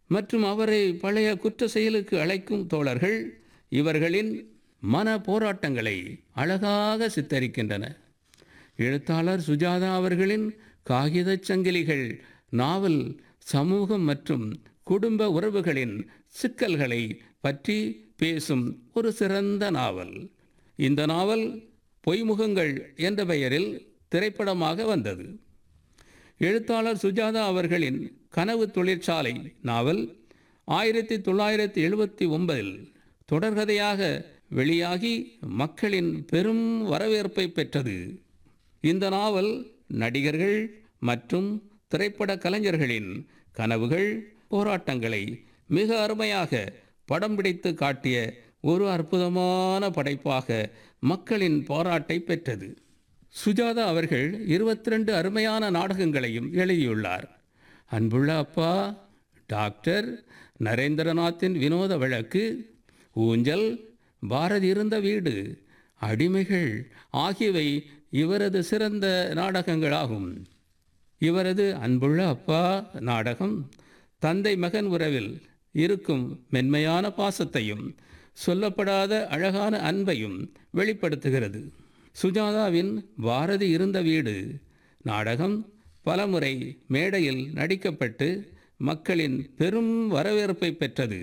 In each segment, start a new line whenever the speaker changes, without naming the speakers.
மற்றும் அவரை பழைய குற்ற செயலுக்கு அழைக்கும் தோழர்கள் இவர்களின் மன போராட்டங்களை அழகாக சித்தரிக்கின்றன எழுத்தாளர் சுஜாதா அவர்களின் காகிதச் சங்கிலிகள் நாவல் சமூகம் மற்றும் குடும்ப உறவுகளின் சிக்கல்களை பற்றி பேசும் ஒரு சிறந்த நாவல் இந்த நாவல் பொய்முகங்கள் என்ற பெயரில் திரைப்படமாக வந்தது எழுத்தாளர் சுஜாதா அவர்களின் கனவு தொழிற்சாலை நாவல் ஆயிரத்தி தொள்ளாயிரத்தி எழுபத்தி ஒன்பதில் தொடர்கதையாக வெளியாகி மக்களின் பெரும் வரவேற்பை பெற்றது இந்த நாவல் நடிகர்கள் மற்றும் திரைப்பட கலைஞர்களின் கனவுகள் போராட்டங்களை மிக அருமையாக படம் பிடித்து காட்டிய ஒரு அற்புதமான படைப்பாக மக்களின் பாராட்டை பெற்றது சுஜாதா அவர்கள் இருபத்தி ரெண்டு அருமையான நாடகங்களையும் எழுதியுள்ளார் அன்புள்ள அப்பா டாக்டர் நரேந்திரநாத்தின் வினோத வழக்கு ஊஞ்சல் பாரதி இருந்த வீடு அடிமைகள் ஆகியவை இவரது சிறந்த நாடகங்களாகும் இவரது அன்புள்ள அப்பா நாடகம் தந்தை மகன் உறவில் இருக்கும் மென்மையான பாசத்தையும் சொல்லப்படாத அழகான அன்பையும் வெளிப்படுத்துகிறது சுஜாதாவின் பாரதி இருந்த வீடு நாடகம் பலமுறை மேடையில் நடிக்கப்பட்டு மக்களின் பெரும் வரவேற்பை பெற்றது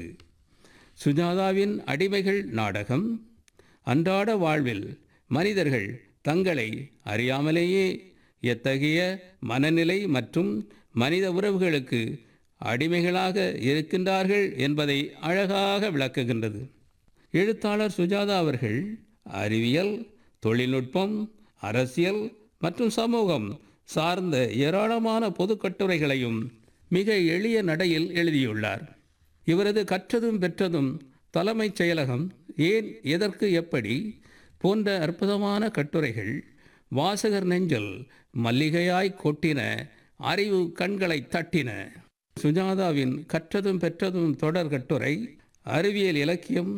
சுஜாதாவின் அடிமைகள் நாடகம் அன்றாட வாழ்வில் மனிதர்கள் தங்களை அறியாமலேயே எத்தகைய மனநிலை மற்றும் மனித உறவுகளுக்கு அடிமைகளாக இருக்கின்றார்கள் என்பதை அழகாக விளக்குகின்றது எழுத்தாளர் சுஜாதா அவர்கள் அறிவியல் தொழில்நுட்பம் அரசியல் மற்றும் சமூகம் சார்ந்த ஏராளமான பொது கட்டுரைகளையும் மிக எளிய நடையில் எழுதியுள்ளார் இவரது கற்றதும் பெற்றதும் தலைமைச் செயலகம் ஏன் எதற்கு எப்படி போன்ற அற்புதமான கட்டுரைகள் வாசகர் நெஞ்சல் மல்லிகையாய் கொட்டின அறிவு கண்களை தட்டின சுஜாதாவின் கற்றதும் பெற்றதும் தொடர் கட்டுரை அறிவியல் இலக்கியம்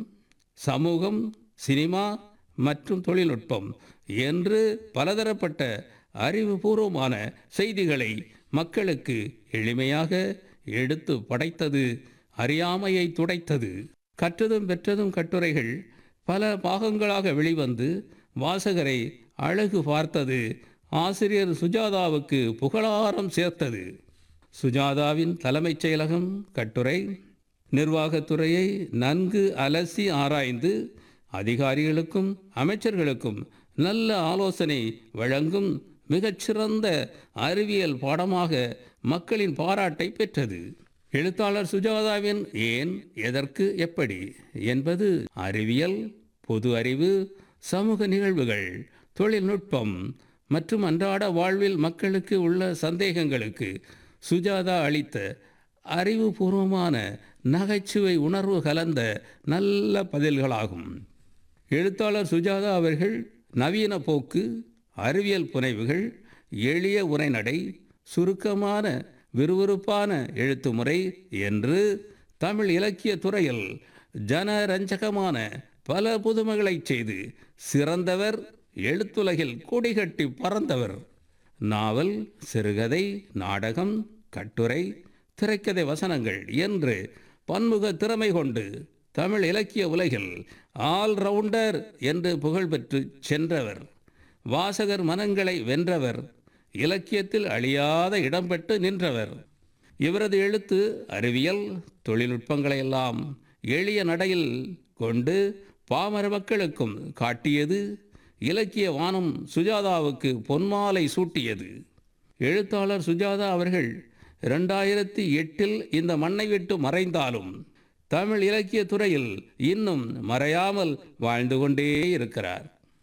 சமூகம் சினிமா மற்றும் தொழில்நுட்பம் என்று பலதரப்பட்ட அறிவுபூர்வமான செய்திகளை மக்களுக்கு எளிமையாக எடுத்து படைத்தது அறியாமையை துடைத்தது கற்றதும் பெற்றதும் கட்டுரைகள் பல பாகங்களாக வெளிவந்து வாசகரை அழகு பார்த்தது ஆசிரியர் சுஜாதாவுக்கு புகழாரம் சேர்த்தது சுஜாதாவின் தலைமைச் செயலகம் கட்டுரை நிர்வாகத்துறையை நன்கு அலசி ஆராய்ந்து அதிகாரிகளுக்கும் அமைச்சர்களுக்கும் நல்ல ஆலோசனை வழங்கும் மிகச்சிறந்த அறிவியல் பாடமாக மக்களின் பாராட்டை பெற்றது எழுத்தாளர் சுஜாதாவின் ஏன் எதற்கு எப்படி என்பது அறிவியல் பொது அறிவு சமூக நிகழ்வுகள் தொழில்நுட்பம் மற்றும் அன்றாட வாழ்வில் மக்களுக்கு உள்ள சந்தேகங்களுக்கு சுஜாதா அளித்த அறிவுபூர்வமான நகைச்சுவை உணர்வு கலந்த நல்ல பதில்களாகும் எழுத்தாளர் சுஜாதா அவர்கள் நவீன போக்கு அறிவியல் புனைவுகள் எளிய உரைநடை சுருக்கமான விறுவிறுப்பான எழுத்து முறை என்று தமிழ் இலக்கிய துறையில் ஜனரஞ்சகமான பல புதுமைகளை செய்து சிறந்தவர் எழுத்துலகில் கொடிகட்டி பறந்தவர் நாவல் சிறுகதை நாடகம் கட்டுரை திரைக்கதை வசனங்கள் என்று பன்முக திறமை கொண்டு தமிழ் இலக்கிய உலகில் ஆல்ரவுண்டர் என்று புகழ் பெற்று சென்றவர் வாசகர் மனங்களை வென்றவர் இலக்கியத்தில் அழியாத இடம் பெற்று நின்றவர் இவரது எழுத்து அறிவியல் தொழில்நுட்பங்களையெல்லாம் எளிய நடையில் கொண்டு பாமர மக்களுக்கும் காட்டியது இலக்கிய வானம் சுஜாதாவுக்கு பொன்மாலை சூட்டியது எழுத்தாளர் சுஜாதா அவர்கள் இரண்டாயிரத்தி எட்டில் இந்த மண்ணை விட்டு மறைந்தாலும் தமிழ் இலக்கிய துறையில் இன்னும் மறையாமல் வாழ்ந்து கொண்டே இருக்கிறார்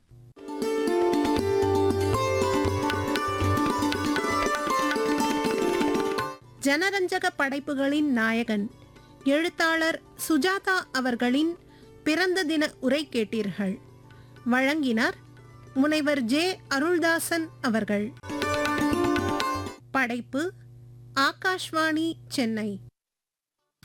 ஜனரஞ்சக படைப்புகளின் நாயகன் எழுத்தாளர் சுஜாதா அவர்களின் பிறந்த தின உரை கேட்டீர்கள் வழங்கினார் முனைவர் ஜே அருள்தாசன் அவர்கள் படைப்பு ஆகாஷ்வாணி சென்னை